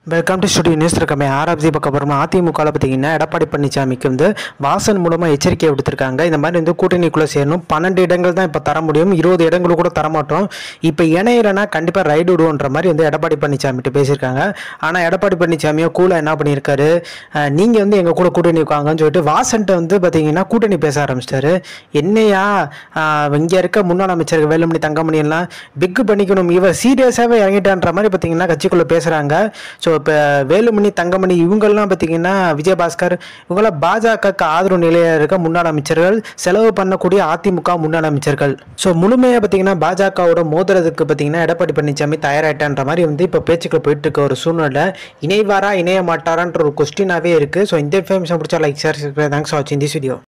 welcome to studio news இருக்கமே ஆராப்ஜி பக்கம் அப்புறமா அதிமுகவில் பார்த்தீங்கன்னா எடப்பாடி பழனிசாமிக்கு வந்து வாசன் மூலமாக எச்சரிக்கை விடுத்திருக்காங்க இந்த மாதிரி வந்து கூட்டணிக்குள்ளே சேரணும் பன்னெண்டு இடங்கள் தான் இப்போ தர முடியும் இருபது இடங்கள் கூட தரமாட்டோம் இப்போ இணையிறனா கண்டிப்பாக ரைடு விடுவோன்ற மாதிரி வந்து எடப்பாடி பழனிசாமிகிட்ட பேசியிருக்காங்க ஆனால் எடப்பாடி பழனிசாமியோ கூட என்ன பண்ணியிருக்காரு நீங்கள் வந்து எங்கள் கூட கூட்டணி வாங்கன்னு சொல்லிட்டு வாசன்ட்ட வந்து பார்த்தீங்கன்னா கூட்டணி பேச ஆரம்பிச்சிட்டாரு என்னையா இங்கே இருக்க முன்னாள் அமைச்சர் வேலுமணி தங்கமணி எல்லாம் பிக்கு பண்ணிக்கணும் இவர் சீரியஸாகவே இறங்கிட்டான்ற மாதிரி பார்த்தீங்கன்னா கட்சிக்குள்ளே பேசுகிறாங்க ஸோ இப்போ வேலுமணி தங்கமணி இவங்கெல்லாம் பார்த்தீங்கன்னா விஜயபாஸ்கர் இவங்கெல்லாம் பாஜகக்கு ஆதரவு நிலையில் இருக்க முன்னாள் அமைச்சர்கள் செலவு பண்ணக்கூடிய அதிமுக முன்னாள் அமைச்சர்கள் ஸோ முழுமையாக பார்த்தீங்கன்னா பாஜகவோட மோதுறதுக்கு பார்த்தீங்கன்னா எடப்பாடி பழனிசாமி தயாராகிட்டான்ற மாதிரி வந்து இப்போ பேச்சுக்கள் போயிட்டு இருக்க ஒரு சூழ்நிலை இணைவாரா இணைய மாட்டாரான்ற ஒரு கொஸ்டினாகவே இருக்குது ஸோ இந்த இன்ஃபர்மேஷன் பிடிச்சா லைக் ஷேர் தேங்க்ஸ் ஃபார் வாட்சிங் திஸ் வீடியோ